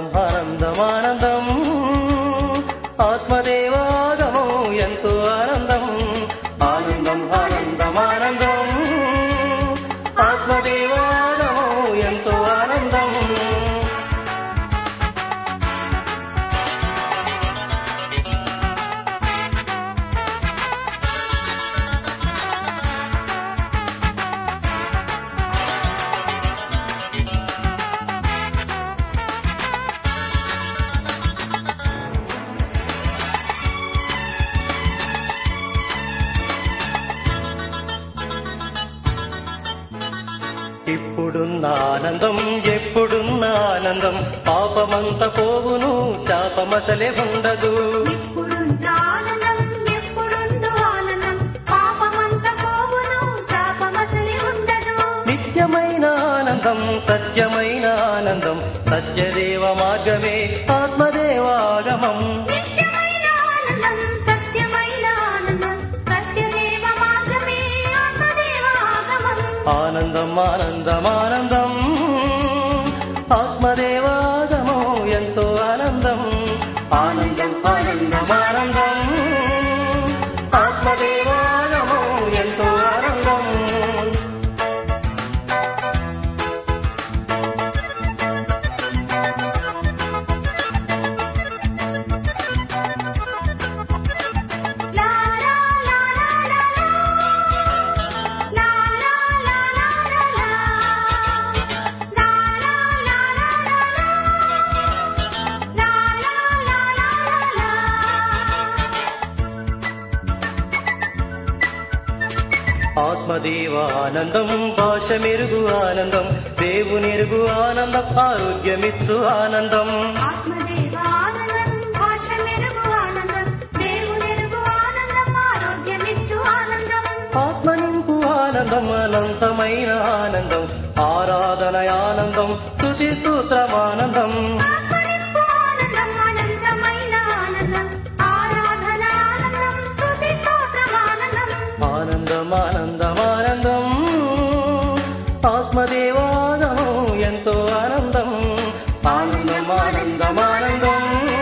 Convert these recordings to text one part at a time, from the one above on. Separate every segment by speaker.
Speaker 1: ఆనందం ఆనందం ఆత్మదేవాగమం ఎంతో ఆనందం ఆనందం ఆనందం ఆనందం ఆత్మదేవాగమం ఎంతో ఆనందం ఇప్పుడున్న ఆనందం ఎప్పుడున్న ఆనందం పాపమంత పోవును శాపమసలే ఉండదు
Speaker 2: ఇప్పుడున్న ఆనందం ఎప్పుడుందో ఆనందం పాపమంత పోవును శాపమసలి ఉండదు
Speaker 1: నిత్యమైన ఆనందం సత్యమైన ఆనందం సత్యదేవ మార్గమే ఆత్మదేవాగమం
Speaker 2: నిత్యమైన ఆనందం సత్యమైన ఆనందం సత్యదేవ మార్గమే ఆత్మదేవాగమం
Speaker 1: ఆనందం ఆనందం ఆనందం ఆత్మదేవాగమం ఎంతో ఆనందం ఆనందం ఆనందం ఆనందం ఆత్మదేవాగమం ఎంతో ఆనందం
Speaker 2: లా లా లా లా లా లా లా లా లా లా లా లా లా లా లా లా లా
Speaker 1: ఆత్మదేవ ఆనందం భాష మెరుగు ఆనందం దేవునిరుగు ఆనందం ఆరోగ్యమిచ్చు ఆనందం
Speaker 2: ఆత్మదేవ ఆనందం భాష మెరుగు ఆనందం దేవునెరుగు ఆనందం ఆరోగ్యమిచ్చు ఆనందం
Speaker 1: ఆత్మనింపు ఆనందం అనంతమైన ఆనందం ఆరాధన ఆనందం స్తుతి స్తోత్రమానందం
Speaker 2: ఆత్మనింపు ఆనందం అనంతమైన ఆనందం ఆరాధన ఆనందం స్తుతి స్తోత్రమానందం
Speaker 1: ఆనందం ఆనందం ఆనందం ఆత్మదేవాగమం ఎంతో ఆనందం ఆనందం ఆనందం ఆనందం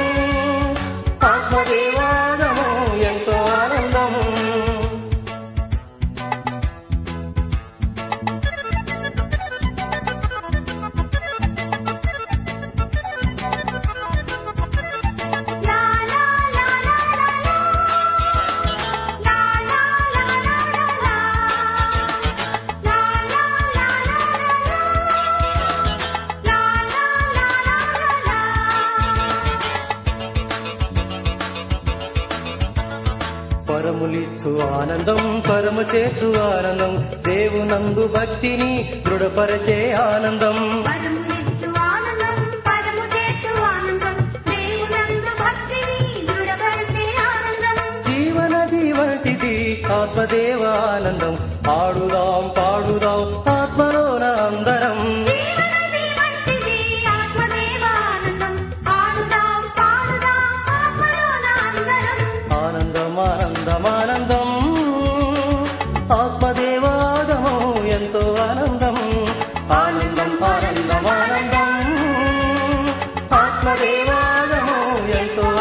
Speaker 1: ఆత్మదేవాగమం ఎంతో ఆనందం
Speaker 2: లా లా లా లా లా లా లా లా లా లా లా లా లా లా లా లా లా
Speaker 1: పరములిచ్చు ఆనందం పరము చేర్చు ఆనందం దేవునందు భక్తిని దృఢపరచే ఆనందం
Speaker 2: పరమునిచ్చు ఆనందం పరము చేర్చు ఆనందం దేవునందు భక్తిని దృఢపరిచే ఆనందం
Speaker 1: జీవనది వంటిది ఆత్మదేవ ఆనందం ఆడుదాం పాడుదాం ఆత్మలోన అందరం
Speaker 2: జీవనది వంటిది ఆత్మదేవ ఆనందం ఆడుదాం పాడుదాం ఆత్మలోన అందరం
Speaker 1: ఆనందం ఆనందం ఆనందం ఆత్మదేవాగమం ఎంతో ఆనందం ఆనందం ఆనందం ఆనందం ఆత్మదేవాగమం ఎంతో